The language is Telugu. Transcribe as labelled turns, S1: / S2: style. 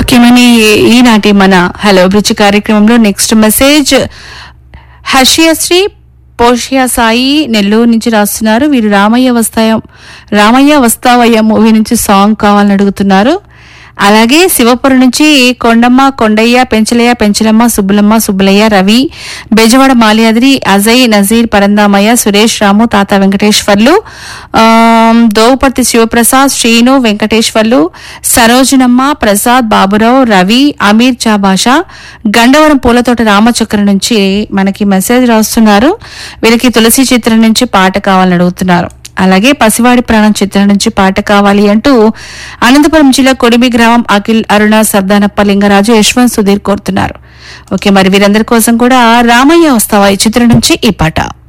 S1: ఓకే మరి ఈనాటి మన హలో బ్రిడ్జ్ కార్యక్రమంలో నెక్స్ట్ మెసేజ్ హర్షియశ్రీ పోషియా సాయి నెల్లూరు నుంచి రాస్తున్నారు వీరు రామయ్య వస్తాయం రామయ్య వస్తావయ్య మూవీ నుంచి సాంగ్ కావాలని అడుగుతున్నారు అలాగే శివపురం నుంచి కొండమ్మ కొండయ్య పెంచలయ్య పెంచలమ్మ సుబ్బులమ్మ సుబ్బులయ్య రవి బెజవాడ మాల్యాద్రి అజయ్ నజీర్ పరందామయ్య సురేష్ రాము తాత వెంకటేశ్వర్లు ఆమ్, దోవుపర్తి శివప్రసాద్ శ్రీను వెంకటేశ్వర్లు సరోజనమ్మ ప్రసాద్ బాబురావు రవి అమీర్ చాబాషా గండవరం పూలతోట రామచక్ర నుంచి మనకి మెసేజ్ రాస్తున్నారు వీరికి తులసి చిత్రం నుంచి పాట కావాలని అడుగుతున్నారు అలాగే పసివాడి ప్రాణం చిత్రం నుంచి పాట కావాలి అంటూ అనంతపురం జిల్లా కొడిమి గ్రామం అఖిల్ అరుణ సర్దానప్ప లింగరాజు యశ్వంత్ సుధీర్ కోరుతున్నారు ఓకే మరి వీరందరి కోసం కూడా రామయ్య వస్తావా ఈ చిత్రం నుంచి ఈ పాట